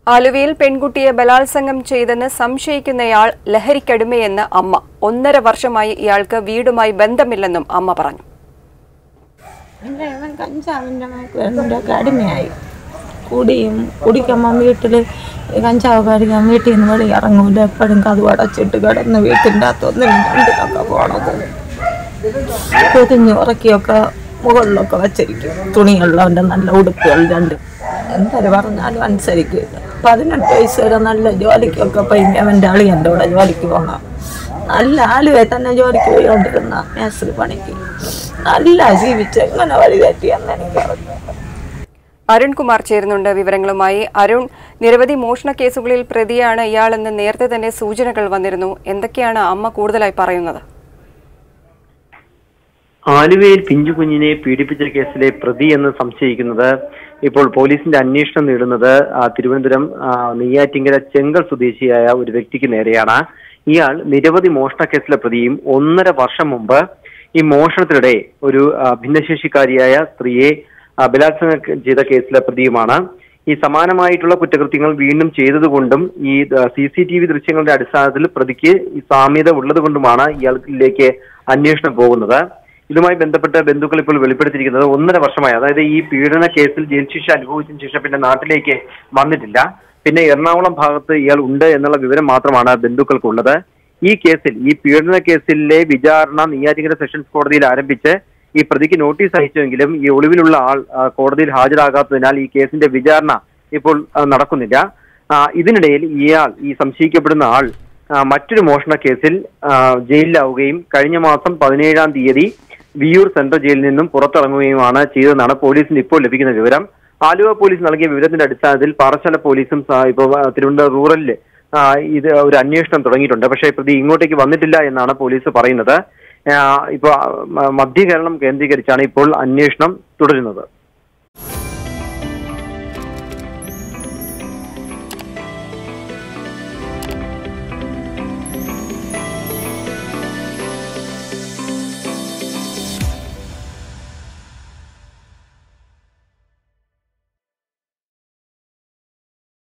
ആലുവയിൽ പെൺകുട്ടിയെ ബലാത്സംഗം ചെയ്തെന്ന് സംശയിക്കുന്നയാൾ ലഹരിക്കടിമയെന്ന് അമ്മ ഒന്നര വർഷമായി ഇയാൾക്ക് വീടുമായി ബന്ധമില്ലെന്നും അമ്മ പറഞ്ഞു എൻ്റെ ഇവൻ കഞ്ചാവിൻ്റെ മയക്കുമരുന്നിൻ്റെ ഒക്കെ അടിമയായി കുടിയും കുടിക്കുമ്പം വീട്ടിൽ കഞ്ചാവ് കഴിക്കാൻ വീട്ടിൽ നിന്ന് വെളി ഇറങ്ങൂല എപ്പോഴും കഥ അടച്ചിട്ട് കിടന്ന് വീട്ടിൻ്റെ അകത്തൊന്നും രണ്ടിലൊക്കെ പോണത് പൊതിഞ്ഞ് ഉറക്കിയൊക്കെ മുകളിലൊക്കെ വച്ചിരിക്കും തുണികളിലവൻ്റെ നല്ല ഉടുപ്പുകൾ രണ്ട് എന്തൊരു പറഞ്ഞാലും അനുസരിക്കില്ല പതിനെട്ട് വയസ്സ് വരെ നല്ല ജോലിക്കൊക്കെ പോയി അവൻ്റെ അളിയൻ്റെ കൂടെ ജോലിക്ക് പോകണം നല്ല ആലുവെ തന്നെ ജോലിക്ക് പോയിക്കൊണ്ടിരുന്ന മേസ്ത്രി പണിക്ക് നല്ല ജീവിച്ച് എങ്ങനെ വഴി തെറ്റിയെന്ന് എനിക്കറിഞ്ഞു അരുൺകുമാർ ചേരുന്നുണ്ട് വിവരങ്ങളുമായി അരുൺ നിരവധി മോഷണ കേസുകളിൽ പ്രതിയാണ് ഇയാളെന്ന് നേരത്തെ തന്നെ സൂചനകൾ വന്നിരുന്നു എന്തൊക്കെയാണ് അമ്മ കൂടുതലായി പറയുന്നത് ആലുവയിൽ പിഞ്ചു കുഞ്ഞിനെ പീഡിപ്പിച്ച കേസിലെ പ്രതി എന്ന് സംശയിക്കുന്നത് ഇപ്പോൾ പോലീസിന്റെ അന്വേഷണം നേടുന്നത് ആ, തിരുവനന്തപുരം ആ, നെയ്യാറ്റിങ്കര ചെങ്കൽ സ്വദേശിയായ ഒരു വ്യക്തിക്ക് നേരെയാണ് ഇയാൾ നിരവധി മോഷണ കേസിലെ പ്രതിയും ഒന്നര വർഷം മുമ്പ് ഈ മോഷണത്തിനിടെ ഒരു ആ, ഭിന്നശേഷിക്കാരിയായ സ്ത്രീയെ ആ, ബലാത്സംഗം ചെയ്ത കേസിലെ പ്രതിയുമാണ് ഈ സമാനമായിട്ടുള്ള കുറ്റകൃത്യങ്ങൾ വീണ്ടും ചെയ്തതുകൊണ്ടും ഈ സി സി ടി വി ദൃശ്യങ്ങളുടെ അടിസ്ഥാനത്തിൽ പ്രതിക്ക് ഈ സാമ്യത ഉള്ളത് കൊണ്ടുമാണ് ഇയാൾക്കിലേക്ക് അന്വേഷണം പോകുന്നത് ഇതുമായി ബന്ധപ്പെട്ട് ബന്ധുക്കൾ ഇപ്പോൾ വെളിപ്പെടുത്തിയിരിക്കുന്നത് ഒന്നര വർഷമായി അതായത് ഈ പീഡന കേസിൽ ജയിൽ ശിക്ഷ അനുഭവിച്ചതിന് ശേഷം പിന്നെ നാട്ടിലേക്ക് വന്നിട്ടില്ല പിന്നെ എറണാകുളം ഭാഗത്ത് ഇയാൾ ഉണ്ട് എന്നുള്ള വിവരം മാത്രമാണ് ബന്ധുക്കൾക്കുള്ളത് ഈ കേസിൽ ഈ പീഡന കേസിലെ വിചാരണ നെയ്യാറ്റിങ്കര സെഷൻസ് കോടതിയിൽ ആരംഭിച്ച് ഈ പ്രതിക്ക് നോട്ടീസ് അയച്ചുവെങ്കിലും ഈ ഒളിവിലുള്ള ആൾ ആ, കോടതിയിൽ ഹാജരാകാത്തതിനാൽ ഈ കേസിന്റെ വിചാരണ ഇപ്പോൾ ആ, നടക്കുന്നില്ല ആ, ഇതിനിടയിൽ ഇയാൾ ഈ സംശയിക്കപ്പെടുന്ന ആൾ ആ, മറ്റൊരു മോഷണ കേസിൽ ആ, ജയിലിലാവുകയും കഴിഞ്ഞ മാസം പതിനേഴാം തീയതി വിയൂർ സെൻട്രൽ ജയിലിൽ നിന്നും പുറത്തിറങ്ങുകയുമാണ് ചെയ്തതെന്നാണ് പോലീസിന് ഇപ്പോൾ ലഭിക്കുന്ന വിവരം ആലുവ പോലീസ് നൽകിയ വിവരത്തിന്റെ അടിസ്ഥാനത്തിൽ പാറശാല പോലീസും സ- ഇപ്പോൾ ആ, തിരുവനന്തപുരം റൂറലിൽ ആ, ഇത് ഒരു അന്വേഷണം തുടങ്ങിയിട്ടുണ്ട് പക്ഷേ പ്രതി ഇങ്ങോട്ടേക്ക് വന്നിട്ടില്ല എന്നാണ് പോലീസ് പറയുന്നത് ആ, ഇപ്പോൾ ആ, മ- മധ്യ കേരളം കേന്ദ്രീകരിച്ചാണ് ഇപ്പോൾ അന്വേഷണം തുടരുന്നത്